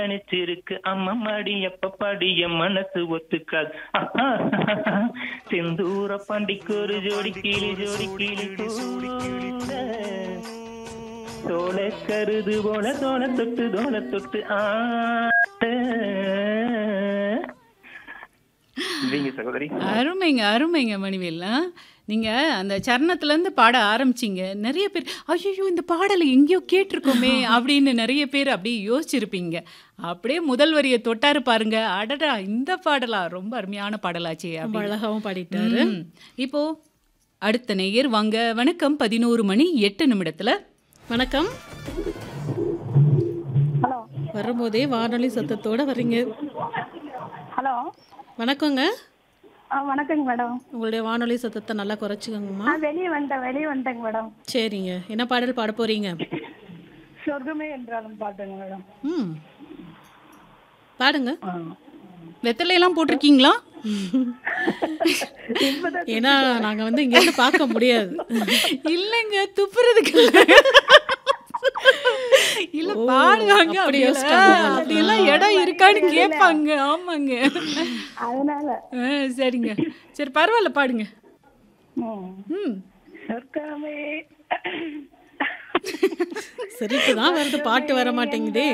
நினைச்சிருக்கு அம்மம்மாடி எப்ப பாடி என் மனசு ஒத்துக்காது ஆஹா, செந்தூர பாண்டிக்கு ஒரு ஜோடி கிளி ஜோடி கிளி கூட தோள கருது போல தோள தொட்டு தோள தொட்டு ஆட நீங்க சகோதரி அருமைங்க அருமைங்க மணிவேல் ஆ? நீங்க அந்த சரணத்துல இருந்து பாட ஆரம்பிச்சீங்க நிறைய பேர் ஐயோ இந்த பாடலை எங்கேயோ கேட்டிருக்கோமே அப்படின்னு நிறைய பேர் அப்படியே யோசிச்சிருப்பீங்க அப்படியே முதல் வரியை தொட்டாரு பாருங்க அடடா இந்த பாடலா ரொம்ப அருமையான பாடலாச்சே ரொம்ப அப்படின்னு. அழகாவும் பாடிட்டாரு ம். இப்போ அடுத்த நேயர் வாங்க வணக்கம் பதினோரு மணி எட்டு நிமிடத்துல வணக்கம் ஹலோ வரும்போதே வானொலி சத்தத்தோட வர்றீங்க ஹலோ வணக்கங்க ஆ வணக்கங்க மேடம் உங்களுடைய வானொலி சத்தத்தை நல்லா குறைச்சிக்கோங்கம்மா நான் வெளியே வந்துட்டேன் வெளியே வந்துட்டேங்க மேடம் சரிங்க என்ன பாடல் பாட போறீங்க சொர்க்கமே என்றாலும் பாட்டுங்க மேடம் ம் பாடுங்க ஆ. வெத்தலையெல்லாம் போட்டிருக்கீங்களா இப்பதான் ஏன்னா நாங்க வந்து இங்க இருந்து பார்க்க முடியாது இல்லைங்க துப்புறதுக்கு இல்ல பாடுவாங்க அப்படி அப்படி யோசிச்சாங்க. அப்படியெல்லாம் இடம் இருக்கான்னு கேட்பாங்க ஆமாங்க அதனால ஆ, சரிங்க சரி பரவாயில்ல பாடுங்க ம். ம் சொர்க்கமே சிரிப்பு தான் வருது பாட்டு வர மாட்டேங்குதே